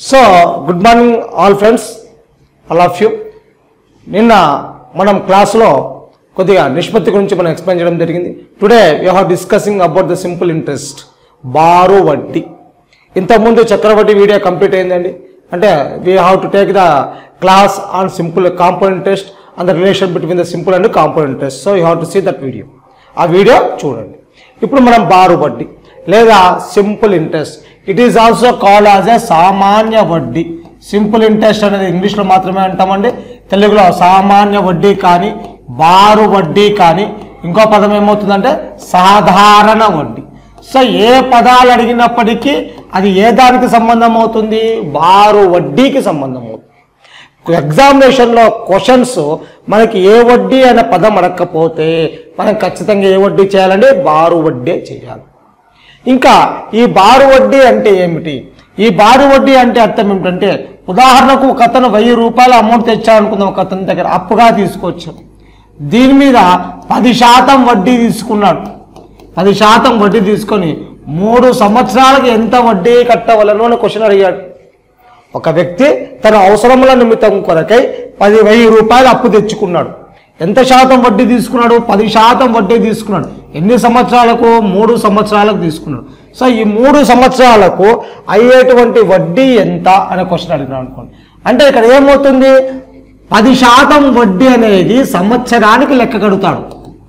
So good morning all friends all of you నిన్న మనం క్లాస్లో కొద్దిగా నిష్పత్తి గురించి మనం ఎక్స్ప్లెయిన్ చేయడం జరిగింది today you have discussing about the simple interest బారు వడ్డీ ఇంతకుముందు చక్రవడ్డీ వీడియో కంప్లీట్ అయిందండి అంటే we have to take the class on simple compound interest and the relation between the simple and compound interest so you have to see that video ఆ video చూడండి ఇప్పుడు మనం బారు వడ్డీ లేదా simple interest it is also called as a సామాన్య వడ్డీ simple interest అనేది ఇంగ్లీష్లో మాత్రమే అంటామండి తెలుగులో సామాన్య వడ్డీ కానీ బారు వడ్డీ కానీ ఇంకో పదం ఏమవుతుందంటే సాధారణ వడ్డీ సో ఏ పదాలు అడిగినప్పటికీ అది ఏ దానికి సంబంధం అవుతుంది బారు వడ్డీకి సంబంధం అవుతుంది ఎగ్జామినేషన్లో క్వశ్చన్స్ మనకి ఏ వడ్డీ అనే పదం అడగకపోతే మనం ఖచ్చితంగా ఏ వడ్డీ చేయాలంటే బారు వడ్డీ చేయాలి ఇంకా ఈ బారు వడ్డీ అంటే ఏమిటి ఈ బారు వడ్డీ అంటే అర్థం ఏమిటంటే ఉదాహరణకు ఒక అతను వెయ్యి రూపాయల అమౌంట్ తెచ్చాడనుకుందాం ఒక అతని దగ్గర అప్పుగా తీసుకొచ్చాడు దీని మీద పది శాతం వడ్డీ తీసుకున్నాడు పది శాతం వడ్డీ తీసుకొని మూడు సంవత్సరాలకు ఎంత వడ్డీ కట్టవలను అని క్వశ్చన్ అడిగాడు ఒక వ్యక్తి తన అవసరముల నిమిత్తం కొరకై పది వెయ్యి రూపాయలు అప్పు తెచ్చుకున్నాడు ఎంత శాతం వడ్డీ తీసుకున్నాడు పది శాతం వడ్డీ తీసుకున్నాడు ఎన్ని సంవత్సరాలకు మూడు సంవత్సరాలకు తీసుకున్నాడు సో ఈ మూడు సంవత్సరాలకు అయ్యేటువంటి వడ్డీ ఎంత అనే క్వశ్చన్ అడిగినాడు అనుకోండి అంటే ఇక్కడ ఏమవుతుంది పది శాతం వడ్డీ అనేది సంవత్సరానికి లెక్క కడుతాడు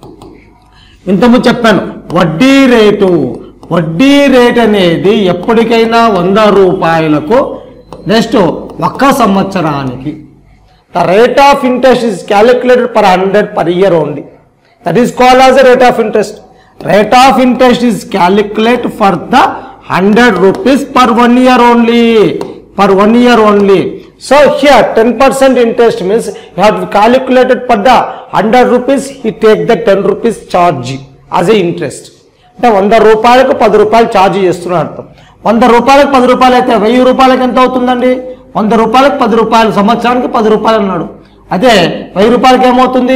ఇంతకుముందు చెప్పాను వడ్డీ రేటు వడ్డీ రేట్ అనేది ఎప్పటికైనా వంద రూపాయలకు నెక్స్ట్ ఒక్క సంవత్సరానికి the rate of interest is calculated per hundred per year only that is call as the rate of interest rate of interest is calculate for the hundred rupees per one year only per one year only so here ten percent interest means you have calculated for the hundred rupees he take the ten rupees charge as a interest అంటే వంద రూపాయలకు పది రూపాయలు charge చేస్తున్నాడు అర్థం వంద రూపాయలకు పది రూపాయలు అయితే వెయ్యి రూపాయలకు ఎంత అవుతుందండి వంద రూపాయలకు పది రూపాయలు సంవత్సరానికి పది రూపాయలు అన్నాడు అదే వెయ్యి రూపాయలకి ఏమవుతుంది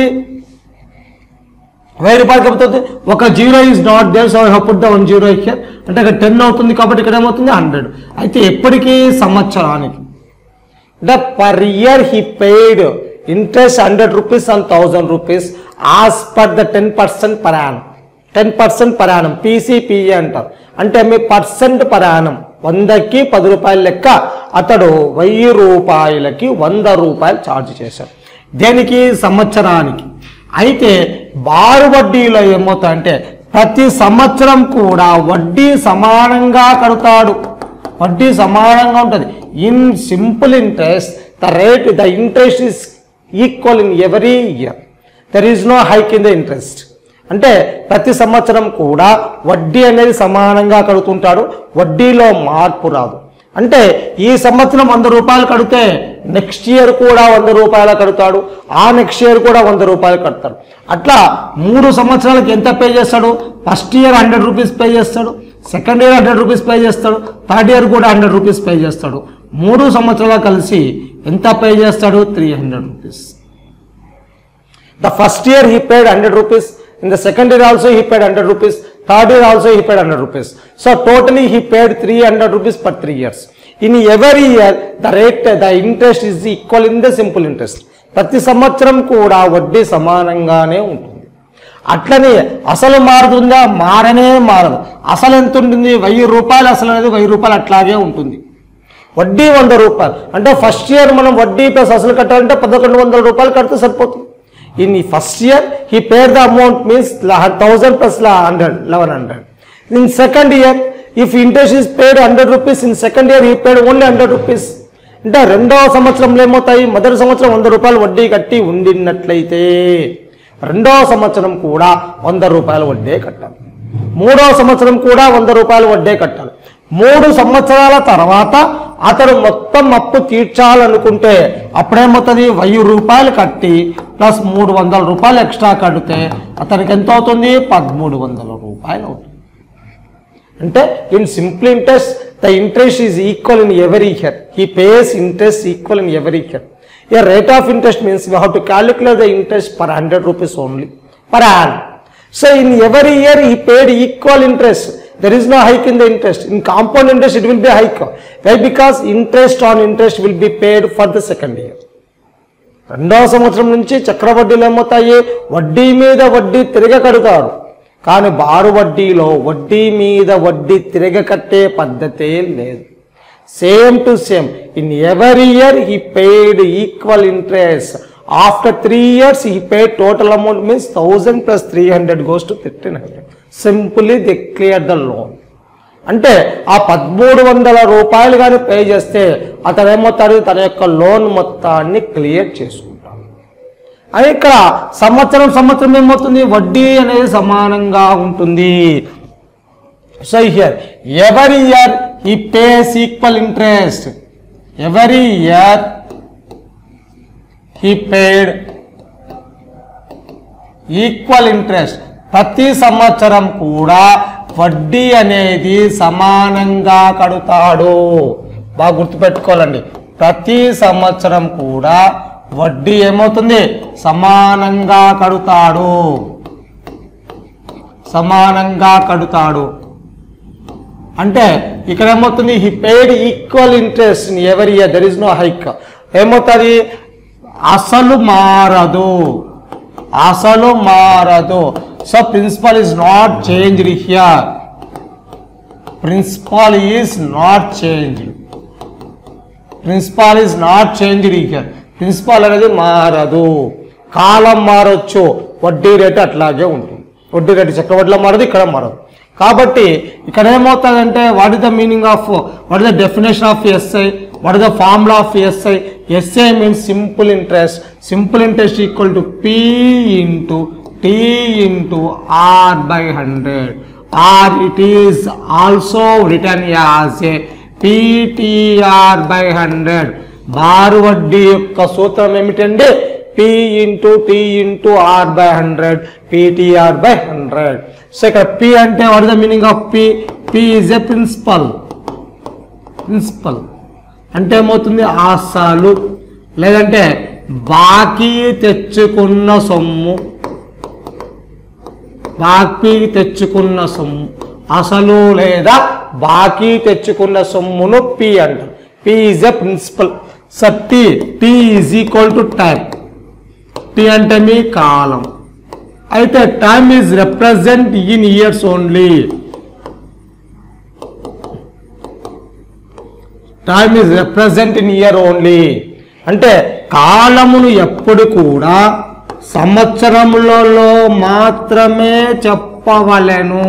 వెయ్యి రూపాయలకి ఏమవుతుంది ఒక zero is not there so put the one zero here అంటే ఇక్కడ టెన్ అవుతుంది కాబట్టి ఇక్కడ ఏమవుతుంది హండ్రెడ్ అయితే ఎప్పటికీ సంవత్సరానికి the per year he paid interest 100 rupees and 1000 rupees as per the 10 percent per annum 10 percent per annum పీసీపీఏ అంటారు అంటే మీ పర్సెంట్ పర్ యానం వందకి పది రూపాయల లెక్క అతడు వెయ్యి రూపాయలకి వంద రూపాయలు ఛార్జ్ చేశాడు దేనికి సంవత్సరానికి అయితే బారు వడ్డీలో ఏమవుతాయంటే ప్రతి సంవత్సరం కూడా వడ్డీ సమానంగా కడతాడు వడ్డీ సమానంగా ఉంటుంది in simple interest the rate the interest is equal in every year there is no hike in the interest అంటే ప్రతి సంవత్సరం కూడా వడ్డీ అనేది సమానంగా కడుతుంటాడు వడ్డీలో మార్పు రాదు అంటే ఈ సంవత్సరం వంద రూపాయలు కడితే నెక్స్ట్ ఇయర్ కూడా వంద రూపాయలు కడతాడు ఆ నెక్స్ట్ ఇయర్ కూడా వంద రూపాయలు కడతాడు అట్లా మూడు సంవత్సరాలకి ఎంత పే చేస్తాడు first year hundred rupees pay చేస్తాడు second year hundred rupees pay చేస్తాడు థర్డ్ ఇయర్ కూడా హండ్రెడ్ రూపీస్ పే చేస్తాడు మూడు సంవత్సరాలు కలిసి ఎంత పే చేస్తాడు three hundred rupees the first year he paid hundred rupees in the second year also he paid hundred rupees third year also he paid hundred rupees so totally he paid three hundred rupees per three years in every year the rate the interest is equal in the simple interest ప్రతి సంవత్సరం కూడా వడ్డీ సమానంగానే ఉంటుంది అట్లనే అసలు మారుతుందా మారనే మారదు అసలు ఎంత ఉంటుంది వెయ్యి రూపాయలు అసలు అనేది వెయ్యి రూపాయలు అట్లాగే ఉంటుంది వడ్డీ వంద రూపాయలు అంటే ఫస్ట్ ఇయర్ మనం వడ్డీ ప్లస్ అసలు కట్టాలంటే పదకొండు వందల రూపాయలు కడితే సరిపోతుంది ఇన్ ఈ first year he pays the amount means thousand plus hundred eleven hundred in second year if interest is paid hundred rupees in second year he paid only hundred rupees అంటే రెండవ సంవత్సరంలో ఏమవుతాయి మొదటి సంవత్సరం వంద రూపాయలు వడ్డీ కట్టి ఉండినట్లయితే రెండవ సంవత్సరం కూడా వంద రూపాయల వడ్డీ కట్టాలి మూడవ సంవత్సరం కూడా వంద రూపాయల వడ్డీ కట్టాలి మూడు సంవత్సరాల తర్వాత అతడు మొత్తం అప్పు తీర్చాలనుకుంటే అప్పుడేమవుతుంది వెయ్యి రూపాయలు కట్టి ప్లస్ మూడు వందల రూపాయలు ఎక్స్ట్రా కడితే అతనికి ఎంత అవుతుంది పదమూడు వందల రూపాయలు అవుతుంది అంటే in simple interest the interest is equal in every year he pays interest equal in every year a rate of interest means we have to calculate the interest per hundred rupees only per an so in every year he paid equal interest there is no hike in the interest. In compound interest, it will be hike. Why? Because interest on interest will be paid for the second year. రెండవ సంవత్సరం నుంచి చక్రవడ్డీలు ఏమవుతాయి వడ్డీ మీద వడ్డీ తిరగ కడతారు కానీ బారు వడ్డీలో వడ్డీ మీద వడ్డీ తిరగ కట్టే పద్ధతే లేదు same to same in every year he paid equal interest after three years he paid total amount means thousand plus three hundred goes to fifteen hundred simply the clear the loan అంటే ఆ పదమూడు వందల రూపాయలు కానీ pay చేస్తే అతను ఏమవుతాడు తన యొక్క లోన్ మొత్తాన్ని క్లియర్ చేసుకుంటాడు అని ఇక్కడ సంవత్సరం సంవత్సరం ఏమవుతుంది వడ్డీ అనేది సమానంగా ఉంటుంది so here every year he pays equal interest every year he paid equal interest ప్రతి సంవత్సరం కూడా వడ్డీ అనేది సమానంగా కడతాడు బాగా గుర్తుపెట్టుకోవాలండి ప్రతి సంవత్సరం కూడా వడ్డీ ఏమవుతుంది సమానంగా కడతాడు సమానంగా కడతాడు అంటే ఇక్కడ ఏమవుతుంది he paid equal interest in every year there is no hike ఏమవుతుంది అసలు మారదు అసలు మారదు so principal is not changed here principal is not changed principal is not changed here principal అనేది మారదు కాలం మారొచ్చు వడ్డీ రేటు అట్లాగే ఉంటుంది వడ్డీ రేటు చక్రవడ్డీలో మారదు ఇక్కడ మారదు కాబట్టి ఇక్కడ ఏమవుతుందంటే what is the meaning of what is the definition of SI what is the formula of SI SI means simple interest simple interest equal to P into T into R by hundred or it is also return as a PTR by hundred బారు వడ్డీ యొక్క సూత్రం ఏమిటంటే P into T into R by hundred PTR by hundred so ఇక్కడ P అంటే what the meaning of P P is a principal principal అంటే ఏమవుతుంది ఆసాలు లేదంటే బాకీ తెచ్చుకున్న సొమ్ము బాకీ తెచ్చుకున్న సొమ్ము అసలు లేదా బాకీ తెచ్చుకున్న సొమ్మును పి అంటారు P is a principal so T T is equal to time T అంటే మీ కాలం అయితే time is represent in years only time is represent in year only అంటే కాలమును ఎప్పుడు కూడా సంవత్సరములలో మాత్రమే చెప్పవలెను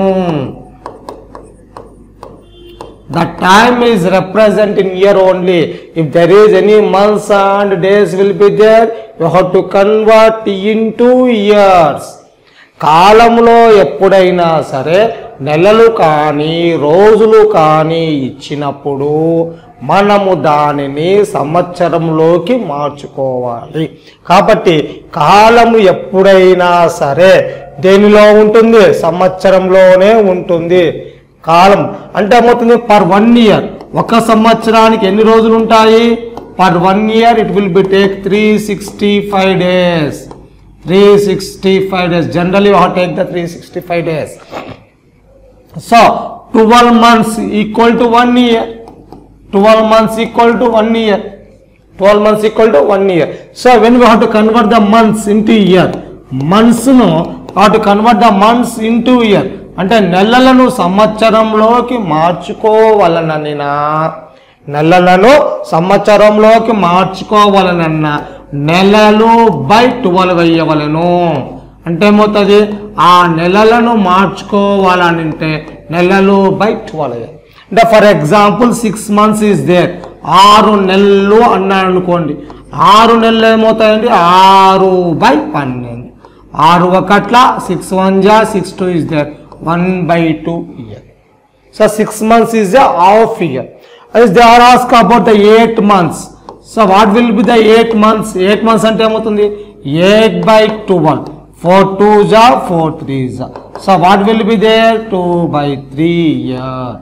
the time is represent in year only if there is any months and days will be there you have to convert in to years కాలంలో ఎప్పుడైనా సరే నెలలు కానీ రోజులు కానీ ఇచ్చినప్పుడు మనము దానిని సంవత్సరంలోకి మార్చుకోవాలి కాబట్టి కాలము ఎప్పుడైనా సరే దేనిలో ఉంటుంది సంవత్సరంలోనే ఉంటుంది కాలం అంటే ఏమవుతుంది పర్ వన్ ఇయర్ ఒక సంవత్సరానికి ఎన్ని రోజులు ఉంటాయి per one year it will be take three sixty five days three sixty five days generally what take the three sixty five days so twelve months equal to one year twelve months equal to one year twelve months equal to one year so when we have to convert the months into year మంత్స్ను have to convert the months into year అంటే నెలలను సంవత్సరంలోకి మార్చుకోవాలననినా నెలలను సంవత్సరంలోకి మార్చుకోవాలనన్న నెలలు by twelve వేయవలను అంటే ఏమవుతుంది ఆ నెలలను మార్చుకోవాలనంటే నెలలు బై ట్వెల్వ్ వేయాలి అంటే for example six months is there ఆరు నెలలు అన్నాడు అనుకోండి ఆరు నెలలు ఏమవుతాయండి ఆరు బై పన్నెండు ఆరు ఒకట్ల సిక్స్ వన్ జా six two is there one by two year so six months is the half year as they are asked about the eight months so what will be the eight months eight months అంటే ఏమవుతుంది eight by twelve four two జా four three జా so what will be there two by three year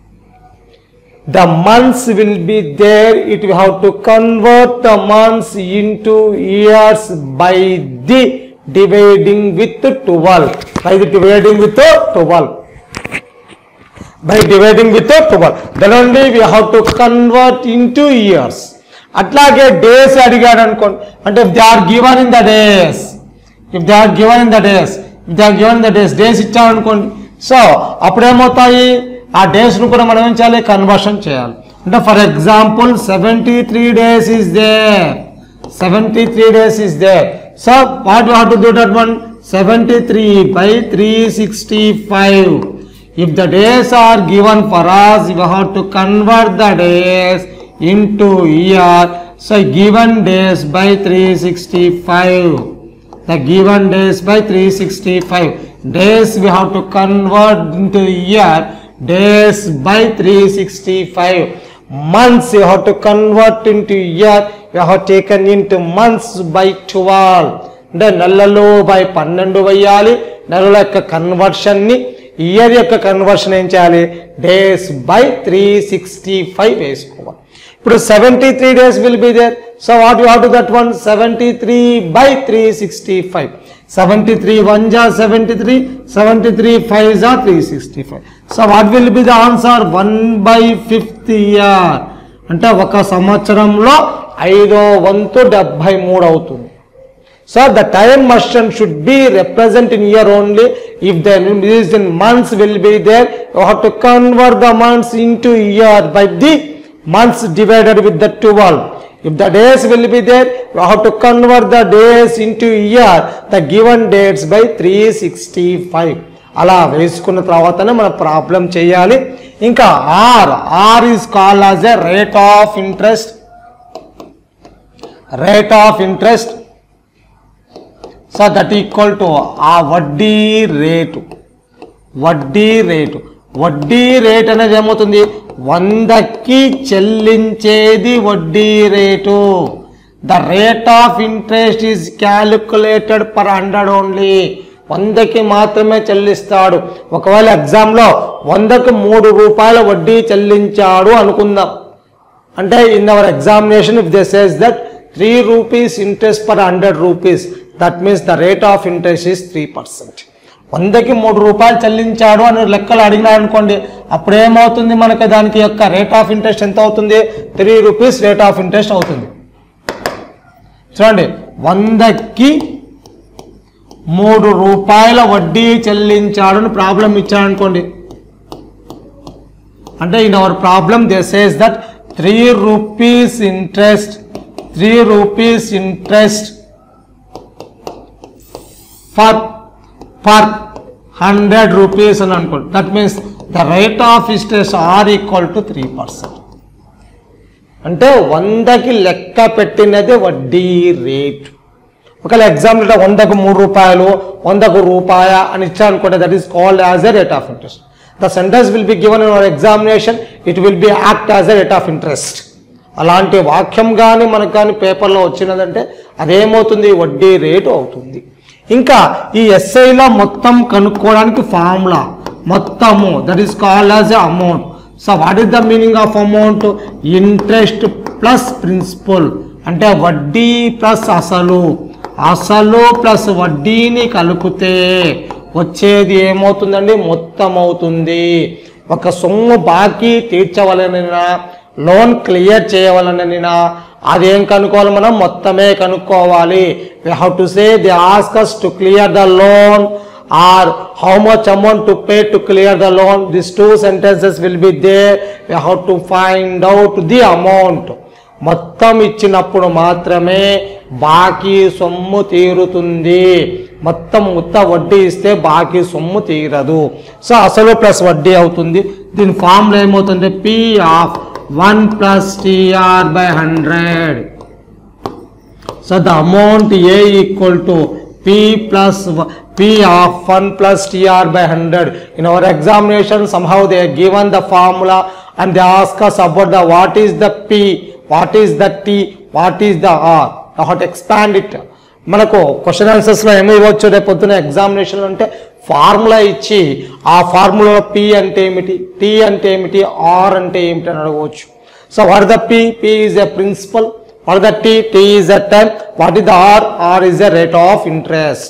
the months will be there it will have to convert the months into years by the dividing with 12 by the dividing with 12 by dividing with a 12 then only we have to convert into years అట్లాగే days అడిగాడు అనుకోండి అంటే if they are given in the days if they are given in the days if they are given in the days days ఇచ్చామనుకోండి so అప్పుడేమవుతాయి ఆ డేస్ను కూడా మనం ఏం చేయాలి కన్వర్షన్ చేయాలి అంటే for example seventy three days is there seventy three days is there so what you have to do that one seventy three by three sixty five if the days are given for us we have to convert the days into year so given days by 365 the given days by 365 days we have to convert into year days by 365 months you have to convert into year we have taken into months by 12 అంటే నెలలు by పన్నెండు వేయాలి నెలల యొక్క కన్వర్షన్ని year యొక్క conversion ఏం చేయాలి days by three sixty five వేసుకోవాలి ఇప్పుడు seventy three days will be there so what you have to that one seventy three by three sixty five seventy three one జా seventy three seventy three five జా three sixty five so what will be the answer one by fifth year అంటే ఒక సంవత్సరంలో ఐదో వంతు డెబ్భై మూడు అవుతుంది So the time machine should be represent in year only. If the is in months will be there, you have to convert the months into year by the months divided with the 12. If the days will be there, you have to convert the days into year, the given dates by 365. అలా వేసుకున్న తర్వాతనే మన problem చేయాలి ఇంకా R R is called as a rate of interest rate of interest so that equal to ఆ వడ్డీ rate వడ్డీ rate వడ్డీ రేట్ అనేది ఏమవుతుంది వందకి చెల్లించేది వడ్డీ రేటు the rate of interest is calculated per hundred only వందకి మాత్రమే చెల్లిస్తాడు ఒకవేళ ఎగ్జామ్లో వందకు మూడు రూపాయల వడ్డీ చెల్లించాడు అనుకుందాం అంటే in our examination if they says that three rupees interest per hundred rupees that means the rate of interest is three percent వందకి మూడు రూపాయలు చెల్లించాడు అని లెక్కలు అడిగినాడు అనుకోండి అప్పుడు ఏమవుతుంది మనకి దానికి యొక్క రేట్ ఆఫ్ ఇంట్రెస్ట్ ఎంత అవుతుంది three rupees rate of interest అవుతుంది చూడండి వందకి మూడు రూపాయల వడ్డీ చెల్లించాడు అని ప్రాబ్లం ఇచ్చాడు అనుకోండి అంటే in our problem they says that three rupees interest three rupees interest for per hundred rupees అని అనుకోండి that means the rate of interest are equal to three percent అంటే వందకి లెక్క పెట్టినది వడ్డీ రేటు ఒకవేళ ఎగ్జాంపుల్ వందకు మూడు రూపాయలు వందకు రూపాయ అని ఇచ్చారనుకోండి that is called as a rate of interest the sentence will be given in our examination it will be act as a rate of interest అలాంటి వాక్యం కానీ మనకు కానీ పేపర్లో వచ్చినదంటే అదేమవుతుంది వడ్డీ రేటు అవుతుంది ఇంకా ఈ ఎస్ఐలో మొత్తం కనుక్కోవడానికి ఫార్ములా మొత్తము that is called as a amount so what is the meaning of amount interest plus principal అంటే వడ్డీ ప్లస్ అసలు అసలు ప్లస్ వడ్డీని కలిపితే వచ్చేది ఏమవుతుందండి మొత్తం అవుతుంది ఒక సొమ్ము బాకీ తీర్చవలనైనా లోన్ క్లియర్ చేయవలనైనా అదేం కనుక్కోవాలి మనం మొత్తమే కనుక్కోవాలి we have to say they ask us to clear the loan or how much amount to pay to clear the loan these two sentences will be there we have to find out the amount మొత్తం ఇచ్చినప్పుడు మాత్రమే బాకీ సొమ్ము తీరుతుంది మొత్తం ఉత్త వడ్డీ ఇస్తే బాకీ సొమ్ము తీరదు సో అసలు ప్లస్ వడ్డీ అవుతుంది దీని ఫార్ములా ఏమవుతుంది P of one plus TR by hundred So the amount A equal to P plus w- P of 1 plus TR by 100. In our examination, somehow they are given the formula and they ask us about the what is the P, what is the T, what is the R. Now how to expand it. మనకు question ఆన్సర్స్లో ఏమి ఇవ్వచ్చు రేపు పొద్దున examination అంటే formula ఇచ్చి ఆ ఫార్ములాలో P అంటే ఏమిటి టీ అంటే ఏమిటి ఆర్ అంటే ఏమిటి అని అడగవచ్చు so what the P P is a principal What is the T? T is the time. What is the R? R is the rate of interest.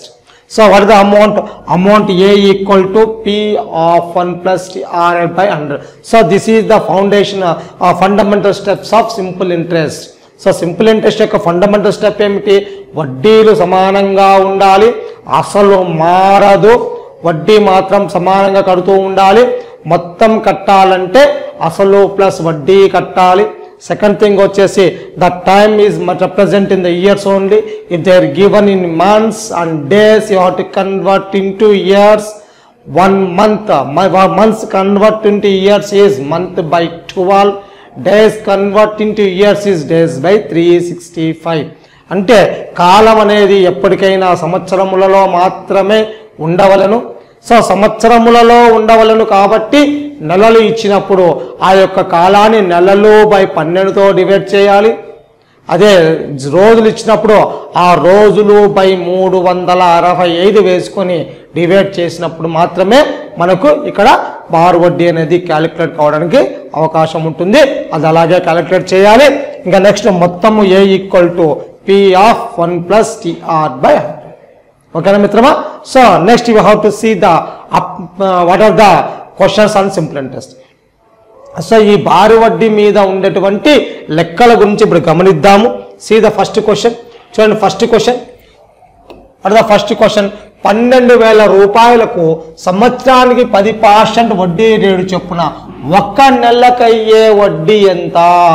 So what the amount amount A equal to P of one plus RL by hundred so this is the foundation fundamental steps of simple interest so simple interest యొక్క fundamental step ఏమిటి వడ్డీలు సమానంగా ఉండాలి అసలు మారదు వడ్డీ మాత్రం సమానంగా కడుతూ ఉండాలి మొత్తం కట్టాలంటే అసలు ప్లస్ వడ్డీ కట్టాలి సెకండ్ థింగ్ వచ్చేసి the time is represent in the years only if they are given in months and days you have to convert in to years one month months convert into years is month by twelve days convert into years is days by three sixty five అంటే కాలం అనేది ఎప్పటికైనా సంవత్సరములలో మాత్రమే ఉండవలను so సంవత్సరములలో ఉండవలను కాబట్టి నెలలు ఇచ్చినప్పుడు ఆ యొక్క కాలాన్ని నెలలు బై పన్నెండుతో డివైడ్ చేయాలి అదే రోజులు ఇచ్చినప్పుడు ఆ రోజులు బై మూడు వందల అరవై ఐదు వేసుకొని డివైడ్ చేసినప్పుడు మాత్రమే మనకు ఇక్కడ బారు వడ్డీ అనేది క్యాలిక్యులేట్ కావడానికి అవకాశం ఉంటుంది అది అలాగే క్యాలిక్యులేట్ చేయాలి ఇంకా నెక్స్ట్ మొత్తము A equal to P of one plus TR by hundred ఓకేనా మిత్రమా so next you have to see the what are the questions on simple interest so ఈ బారు వడ్డీ మీద ఉండేటువంటి లెక్కల గురించి ఇప్పుడు గమనిద్దాము సీ ద ఫస్ట్ క్వశ్చన్ చూడండి first question what the first question పన్నెండు వేల రూపాయలకు సంవత్సరానికి పది పర్సెంట్ వడ్డీ రేటు చొప్పున ఒక్క నెలకయ్యే వడ్డీ ఎంత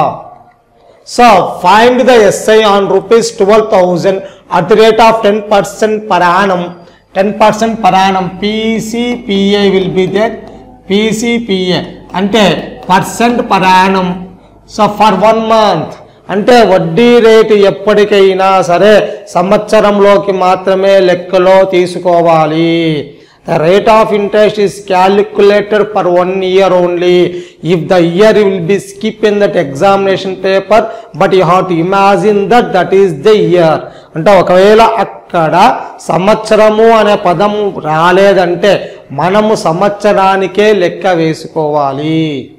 so find the SI on rupees twelve thousand at the rate of ten percent per annum ten percent per annum PCPA will be there PCPA అంటే percent per annum so for one month అంటే వడ్డీ రేటు ఎప్పటికైనా సరే సంవత్సరంలోకి మాత్రమే లెక్కలో తీసుకోవాలి the rate of interest is calculated per one year only if the year will be skip in that examination paper but you have to imagine that that is the year అంటే ఒకవేళ అక్కడ సంవత్సరము అనే పదం రాలేదంటే మనము సంవత్సరానికే లెక్క వేసుకోవాలి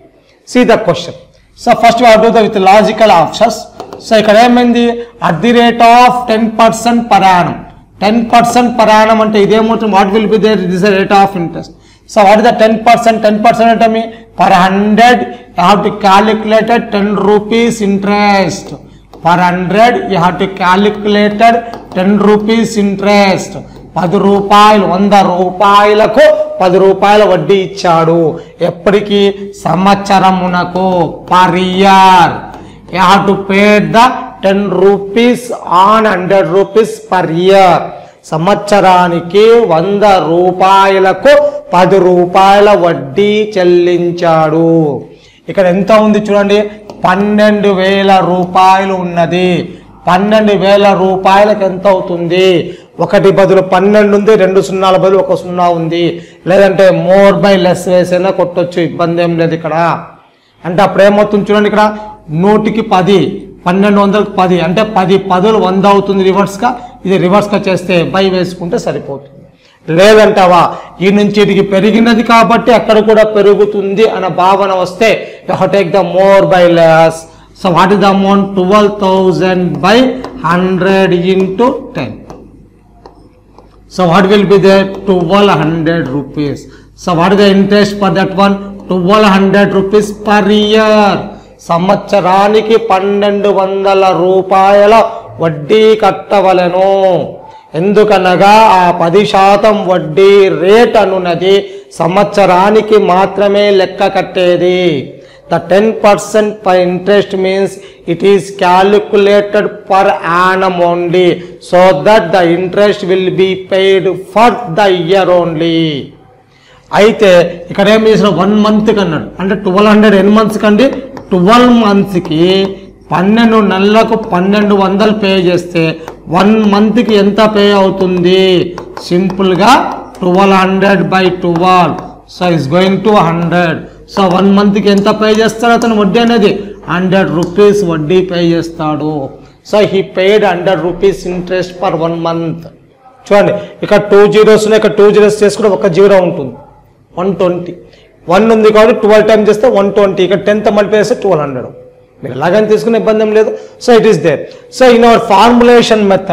see the question so first we do the with logical options so ఇక్కడ ఏమైంది at the rate of ten percent per annum ten percent per annum అంటే ఇదేమవుతుంది what will be there this rate of interest so what is the ten percent ten percent అంటే మీ per hundred you have to calculated ten rupees interest per hundred you have to calculated ten rupees interest పది రూపాయలు వంద రూపాయలకు పది రూపాయల వడ్డీ ఇచ్చాడు ఎప్పటికి సంవత్సరమునకు per year you have to pay the ten rupees on hundred rupees per year సంవత్సరానికి వంద రూపాయలకు పది రూపాయల వడ్డీ చెల్లించాడు ఇక్కడ ఎంత ఉంది చూడండి పన్నెండు వేల రూపాయలు ఉన్నది పన్నెండు వేల రూపాయలకు ఎంత అవుతుంది ఒకటి బదులు పన్నెండు ఉంది రెండు సున్నాల బదులు ఒక సున్నా ఉంది లేదంటే మోర్ బై లెస్ వేసైనా కొట్టొచ్చు ఇబ్బంది ఏం లేదు ఇక్కడ అంటే అప్పుడు ఏమవుతుంది చూడండి ఇక్కడ నూటికి పది పన్నెండు వందలకు పది అంటే పది పదులు వంద అవుతుంది రివర్స్గా ఇది రివర్స్గా చేస్తే బై వేసుకుంటే సరిపోతుంది లేదంటావా ఈ నుంచి ఇటుకి పెరిగినది కాబట్టి అక్కడ కూడా పెరుగుతుంది అనే భావన వస్తే you take the more by less so what is the amount twelve thousand by hundred into ten so what will be they twelve hundred rupees so what is the interest for that one twelve hundred rupees per year సంవత్సరానికి పన్నెండు వందల రూపాయల వడ్డీ కట్టవలెను ఎందుకనగా ఆ పది శాతం వడ్డీ రేట్ అనున్నది సంవత్సరానికి మాత్రమే లెక్క కట్టేది the ten percent per interest means it is calculated per annum only so that the interest will be paid for the year only అయితే ఇక్కడ ఏం చేసిన వన్ మంత్కి అన్నాడు అంటే ట్వెల్వ్ హండ్రెడ్ ఎన్ని మంత్స్ కండి ట్వెల్వ్ మంత్స్కి పన్నెండు నెలలకు పన్నెండు వందలు పే చేస్తే వన్ మంత్కి ఎంత పే అవుతుంది సింపుల్గా twelve hundred by twelve so is going to hundred so one మంత్కి ఎంత పే చేస్తాడు అతను వడ్డీ అనేది హండ్రెడ్ రూపీస్ వడ్డీ పే చేస్తాడు so he paid hundred rupees interest per one month చూడండి ఇక్కడ టూ జీరోస్ ఉన్నాయి ఇక్కడ టూ జీరోస్ చేసుకుంటే ఒక జీరో ఉంటుంది వన్ ట్వంటీ వన్ ఉంది కాబట్టి ట్వెల్వ్ టైం చేస్తే వన్ ట్వంటీ ఇక్కడ టెన్త్ మల్టిప్లై చేస్తే ట్వెల్వ్ హండ్రెడ్ మీరు ఎలాగని తీసుకునే ఇబ్బంది ఏం లేదు so it is there so in our formulation method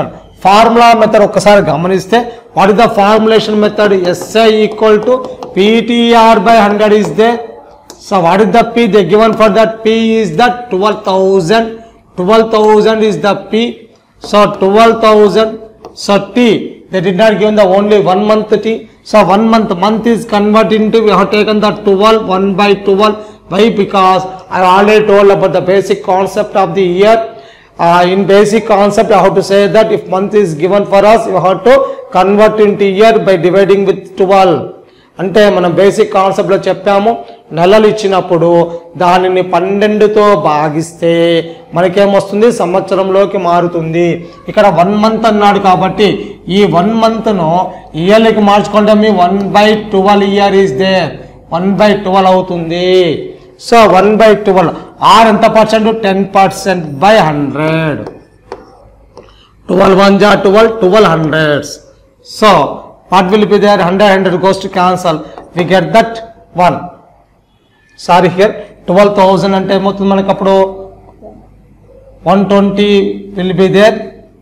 formula method ఒక్కసారి గమనిస్తే what is the formulation method SI equal to PTR by hundred is they so what is the P they given for that P is the twelve thousand twelve thousand is the P so twelve thousand so tea they did not given the only one month t so one month month is converted into we have taken the 12 1 by 12 why because i already told about the basic concept of the year uh, in basic concept i have to say that if month is given for us you have to convert into year by dividing with 12 అంటే మనం basic కాన్సెప్ట్లో చెప్పాము నెలలు ఇచ్చినప్పుడు దానిని పన్నెండుతో భాగిస్తే మనకేమొస్తుంది సంవత్సరంలోకి మారుతుంది ఇక్కడ వన్ మంత్ అన్నాడు కాబట్టి ఈ వన్ మంత్ను ఇయర్లకి మార్చుకుంటే మీ one by twelve year is there one by twelve అవుతుంది so one by twelve or ఎంత percent ten percent by hundred twelve one జా twelve twelve hundreds so what will be there 100 100 goes to cancel we get that 1 sorry here twelve thousand అంటే ఏమవుతుంది మనకి అప్పుడు one twenty will be there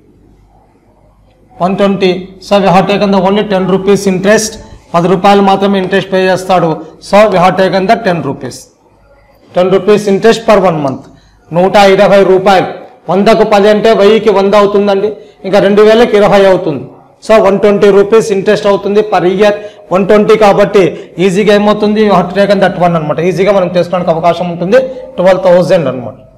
one twenty so we have taken the only ten rupees interest పది రూపాయలు మాత్రమే interest pay చేస్తాడు so we have taken the ten rupees ten rupees interest per one month నూట ఇరవై రూపాయలు వందకు పది అంటే వెయ్యికి వంద అవుతుందండి ఇంకా రెండు వేలకి ఇరవై అవుతుంది so one twenty rupees interest అవుతుంది పర్ ఇయర్ వన్ ట్వంటీ కాబట్టి ఈజీగా ఏమవుతుంది టేకన్ దట్ వన్ అనమాట ఈజీగా మనం చేసుకోవడానికి అవకాశం ఉంటుంది ట్వెల్వ్ థౌజండ్ అనమాట